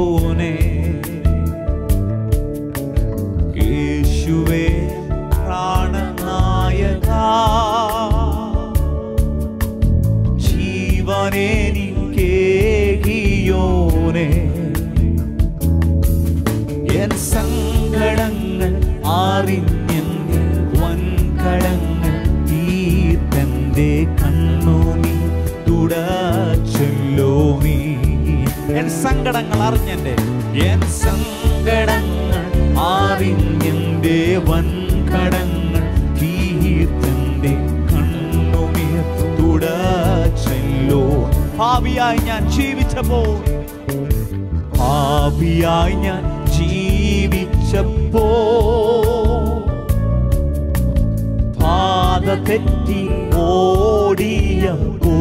ഏകിയോനെ യേശുവേ പ്രാണനായക ജീവനെനിക്കേകിയോനെ എൻ സങ്കടങ്ങൾ അറിഞ്ഞെന്റെ വൻകടങ്ങൾ തീർത്തന്റെ കണ്ണുനീ തുടച്ചല്ലോ നീ എൻ സങ്കടങ്ങൾ അറിഞ്ഞെന്റെ എൻ സങ്കടങ്ങൾ അറിഞ്ഞെന്റെ വൻകടങ്ങൾ തീർത്തന്റെ കണ്ണുനീർ തുടച്ചല്ലോ ഭാവിയായി ഞാൻ ജീവിച്ചപ്പോൾ പാപിയായി ഞാൻ ജീവിച്ചപ്പോ പാത തെറ്റി ഓടിയപ്പോ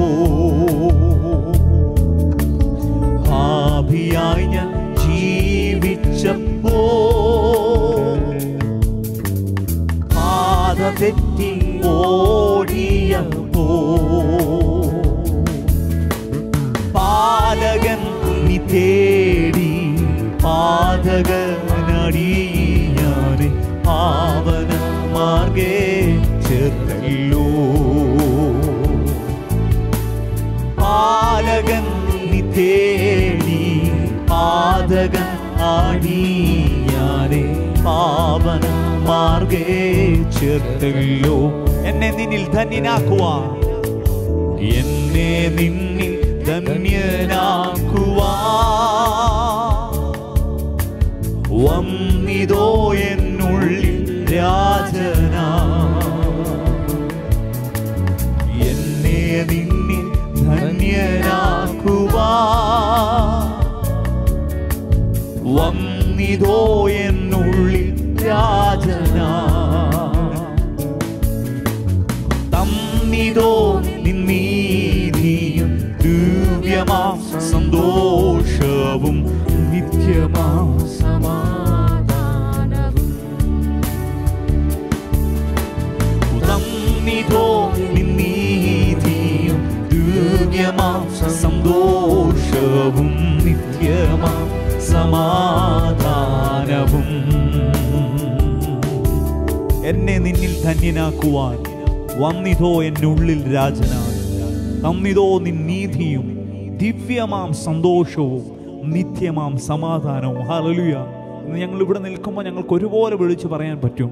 പാപിയായി ഞാൻ ജീവിച്ചപ്പോ പാത തെറ്റി ഓടിയപ്പോ പാലകൻ നീ തേടി പാതകനടിയാനെ പാവന മാർഗേ ചേർത്തല്ലോ പാലകൻ നീ തേടി പാതകൻ ആടിയാനെ പാവന മാർഗേ ചേർത്തല്ലോ എന്നെ നിന്നിൽ ധന്യനാക്കുവാൻ എന്നെ നിന്നിൽ ധന്യനാക്കുവാ വന്നിതോ എന്നുള്ളിൽ രാജന എന്നെ നിന്നിൽ ധന്യനാക്കുവാ വന്നിതോ എന്നുള്ളിൽ രാജന തന്നിതോ നിന്നീതിയും ദിവ്യമാ സന്തോഷവും നിത്യമാ തന്നിതോ നിന്നീതിയും ദിവ്യമാ സന്തോഷവും നിത്യമാ സമാധാനവും എന്നെ നിന്നിൽ ധന്യനാക്കുവാൻ വന്നിതോ എന്നുള്ളിൽ രാജനാണ് തന്നിതോ നിൻ നീതിയും ദിവ്യമാം സന്തോഷവും നിത്യമാം സമാധാനവും ഹല്ലേലൂയ ഇന്ന് ഞങ്ങൾ ഇവിടെ നിൽക്കുമ്പോൾ ഞങ്ങൾക്ക് ഒരുപോലെ വിളിച്ചു പറയാൻ പറ്റും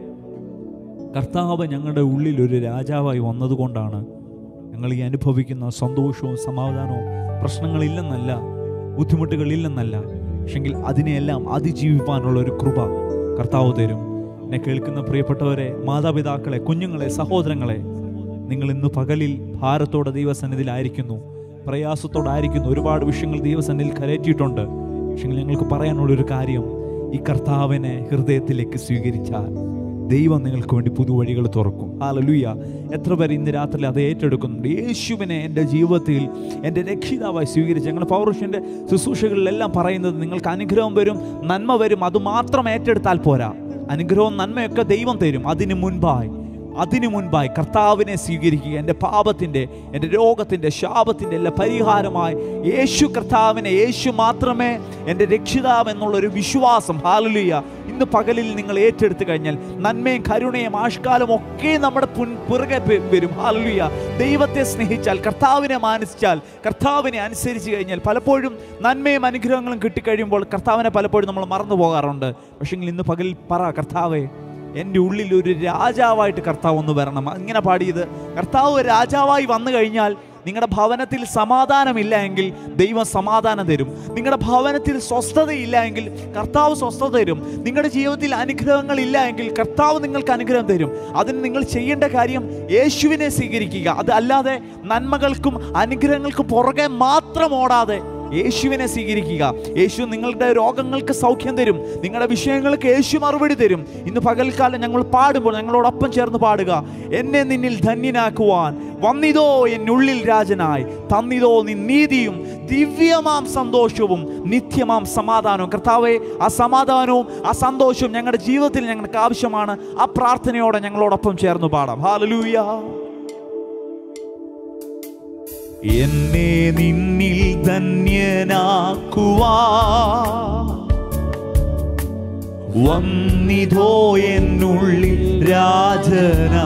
കർത്താവ് ഞങ്ങളുടെ ഉള്ളിൽ ഒരു രാജാവായി വന്നതുകൊണ്ടാണ് ഞങ്ങൾ ഈ അനുഭവിക്കുന്ന സന്തോഷവും സമാധാനവും പ്രശ്നങ്ങളില്ലെന്നല്ല ബുദ്ധിമുട്ടുകളില്ലെന്നല്ല പക്ഷെങ്കിൽ അതിനെയെല്ലാം അതിജീവിപ്പാനുള്ള ഒരു കൃപ കർത്താവ് തരും എന്നെ കേൾക്കുന്ന പ്രിയപ്പെട്ടവരെ മാതാപിതാക്കളെ കുഞ്ഞുങ്ങളെ സഹോദരങ്ങളെ നിങ്ങൾ ഇന്ന് പകലിൽ ഭാരത്തോടെ ദൈവസന്നിധിയിലായിരിക്കുന്നു പ്രയാസത്തോടായിരിക്കുന്നു ഒരുപാട് വിഷയങ്ങൾ ദൈവസന്നിധിയിൽ കരയറ്റിയിട്ടുണ്ട് പക്ഷെ ഞങ്ങൾക്ക് പറയാനുള്ള ഒരു കാര്യം ഈ കർത്താവിനെ ഹൃദയത്തിലേക്ക് സ്വീകരിച്ചാൽ ദൈവം നിങ്ങൾക്ക് വേണ്ടി പുതുവഴികൾ തുറക്കും ഹാലലുയ എത്ര പേർ ഇന്ന് രാത്രി അത് ഏറ്റെടുക്കുന്നുണ്ട് യേശുവിനെ എൻ്റെ ജീവിതത്തിൽ എൻ്റെ രക്ഷിതാവായി സ്വീകരിച്ച് ഞങ്ങൾ പൗരുഷൻ്റെ ശുശ്രൂഷകളിലെല്ലാം പറയുന്നത് നിങ്ങൾക്ക് അനുഗ്രഹം വരും നന്മ വരും അത് മാത്രം ഏറ്റെടുത്താൽ പോരാ അനുഗ്രഹവും നന്മയൊക്കെ ദൈവം തരും അതിന് മുൻപായി അതിനു മുൻപായി കർത്താവിനെ സ്വീകരിക്കുക എൻ്റെ പാപത്തിൻ്റെ എൻ്റെ രോഗത്തിൻ്റെ ശാപത്തിൻ്റെ എല്ലാം പരിഹാരമായി യേശു കർത്താവിനെ യേശു മാത്രമേ എൻ്റെ രക്ഷിതാവ് എന്നുള്ളൊരു വിശ്വാസം ഹാലലുയ ഇന്ന് പകലിൽ നിങ്ങൾ ഏറ്റെടുത്തു കഴിഞ്ഞാൽ നന്മയും കരുണയും ആഷ്കാലം ഒക്കെ നമ്മുടെ പുൻ- പുറകെ പെ- വരും ഹാലലുയ ദൈവത്തെ സ്നേഹിച്ചാൽ കർത്താവിനെ മാനിച്ചാൽ കർത്താവിനെ അനുസരിച്ച് കഴിഞ്ഞാൽ പലപ്പോഴും നന്മയും അനുഗ്രഹങ്ങളും കിട്ടിക്കഴിയുമ്പോൾ കർത്താവിനെ പലപ്പോഴും നമ്മൾ മറന്നു പോകാറുണ്ട് പക്ഷേ ഇന്ന് പകലിൽ പറ കർത്താവേ എൻ്റെ ഉള്ളിൽ ഒരു രാജാവായിട്ട് കർത്താവ് ഒന്ന് വരണം ഇങ്ങനെ പാടിയത് കർത്താവ് ഒരു രാജാവായി വന്നു കഴിഞ്ഞാൽ നിങ്ങളുടെ ഭവനത്തിൽ സമാധാനമില്ല എങ്കിൽ ദൈവം സമാധാനം തരും നിങ്ങളുടെ ഭവനത്തിൽ സ്വസ്ഥതയില്ല എങ്കിൽ കർത്താവ് സ്വസ്ഥത തരും നിങ്ങളുടെ ജീവിതത്തിൽ അനുഗ്രഹങ്ങൾ ഇല്ല എങ്കിൽ കർത്താവ് നിങ്ങൾക്ക് അനുഗ്രഹം തരും അതിന് നിങ്ങൾ ചെയ്യേണ്ട കാര്യം യേശുവിനെ സ്വീകരിക്കുക അത് അല്ലാതെ നന്മകൾക്കും അനുഗ്രഹങ്ങൾക്കും പുറകെ മാത്രം ഓടാതെ യേശുവിനെ സ്വീകരിക്കുക യേശു നിങ്ങളുടെ രോഗങ്ങൾക്ക് സൗഖ്യം തരും നിങ്ങളുടെ വിഷയങ്ങൾക്ക് യേശു മറുപടി തരും ഇന്ന് പകൽക്കാലം ഞങ്ങൾ പാടുമ്പോൾ ഞങ്ങളോടൊപ്പം ചേർന്ന് പാടുക എന്നെ നിന്നിൽ ധന്യനാക്കുവാൻ വന്നിതോ എന്നുള്ളിൽ രാജനായി തന്നിതോ നിൻ നീതിയും ദിവ്യമാം സന്തോഷവും നിത്യമാം സമാധാനവും കർത്താവെ ആ സമാധാനവും ആ സന്തോഷവും ഞങ്ങളുടെ ജീവിതത്തിൽ ഞങ്ങൾക്ക് ആവശ്യമാണ് ആ പ്രാർത്ഥനയോടെ ഞങ്ങളോടൊപ്പം ചേർന്ന് പാടാം ഹാലലൂയ എന്നെ നിന്നിൽ ധന്യനാക്കുവാ വന്നിതോ എന്നുള്ളിൽ രാജന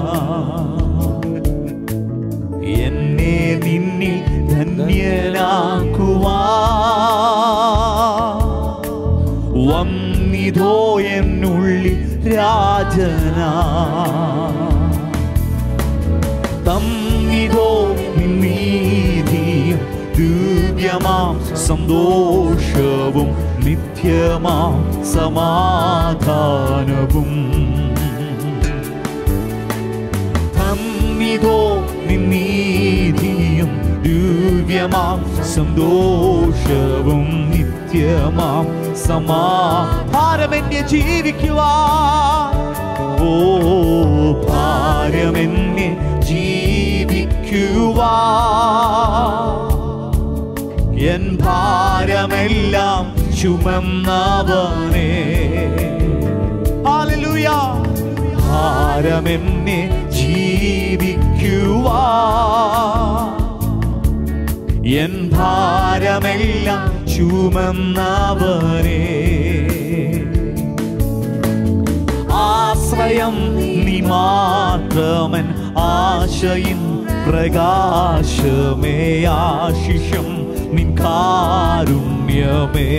എന്നെ നിന്നിൽ ധന്യനാക്കുവാ വന്നിതോ എന്നുള്ളിൽ രാജന തന്നിതോ നീതിയും ദിവ്യമാം സന്തോഷവും നിത്യമാം സമാധാനവും തന്നിതോ നീതിയും ദിവ്യമാം സന്തോഷവും നിത്യമാം സമാധാരമെന്നെ ജീവിക്കുവാ ഓ ഭാരമെന്നെ ജീവിക്കുവാ എൻ ഭാരമെല്ലാം ചുമന്നവനേ ഹല്ലേലൂയ ഭാരമെന്നെ ജീവിക്കുവാ എൻ ഭാരമെല്ലാം ചുമന്നവനേ ആശ്രയം നീ മാത്രമൻ ആശയിൻ പ്രകാശമേ ആശിഷം നിൻ കാരുണ്യമേ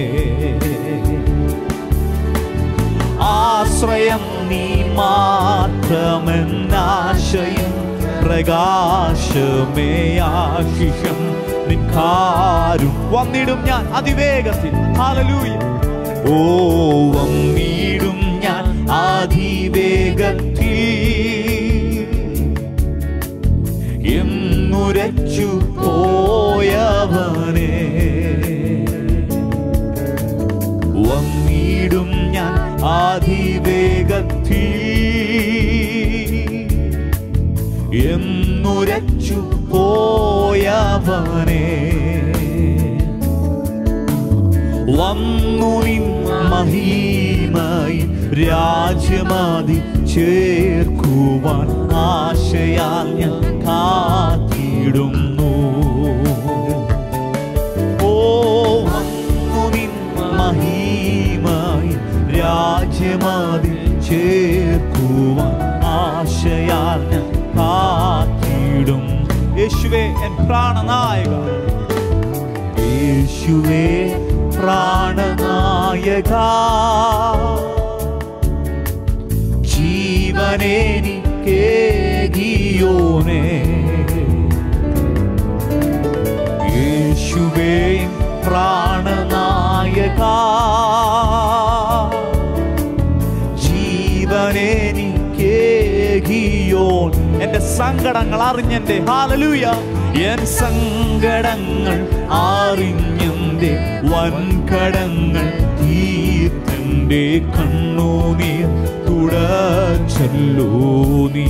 ആശ്രയം നീ മാത്രമൻ ആശയിൻ പ്രകാശമേ ആശിഷം നിൻ കാരും വന്നിടും ഞാൻ അതിവേഗത്തിൽ ഹാലലൂയ ഓ വന്നിടും ഞാൻ അതിവേഗത്തിൽ എന്നുരച്ചു പോയവനെ വന്നിടും ഞാൻ അതിവേഗത്തിൽ എന്നുരച്ചു പോയവനെ വന്നു നിൻ മഹീമായി രാജ്യമാതി ചേർക്കുവാൻ ആശയാൽ ഞാൻ കാത്തിടുന്നു ഓ വന്നു നിൻ മഹീമായി രാജ്യമാതി ചേർക്കുവാൻ ആശയാൽ ഞാൻ കാത്തിടും യേശുവേ എൻ പ്രാണനായക യേശുവേ പ്രാണനായക ജീവനെനിക്കേകിയോനേ യേശുവേ പ്രാണനായക ജീവനെനിക്കേകിയോൻ എന്റെ സങ്കടങ്ങൾ അറിഞ്ഞെന്റെ ഹാലലൂയ എൻ സങ്കടങ്ങൾ അറിഞ്ഞെന്റെ വൻകടങ്ങൾ തീർത്തന്റെ കണ്ണുനീർ തുടച്ചല്ലോ നീ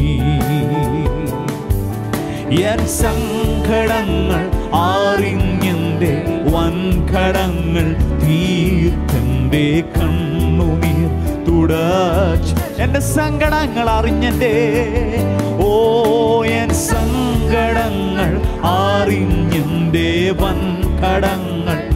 എൻ സങ്കടങ്ങൾ അറിഞ്ഞെന്റെ വൻകടങ്ങൾ തീർത്തന്റെ കണ്ണുനീർ തുടച്ച് എന്റെ സങ്കടങ്ങൾ അറിഞ്ഞെന്റെ ഓ എൻ സങ്കടങ്ങൾ അറിഞ്ഞെന്റെ വൻകടങ്ങൾ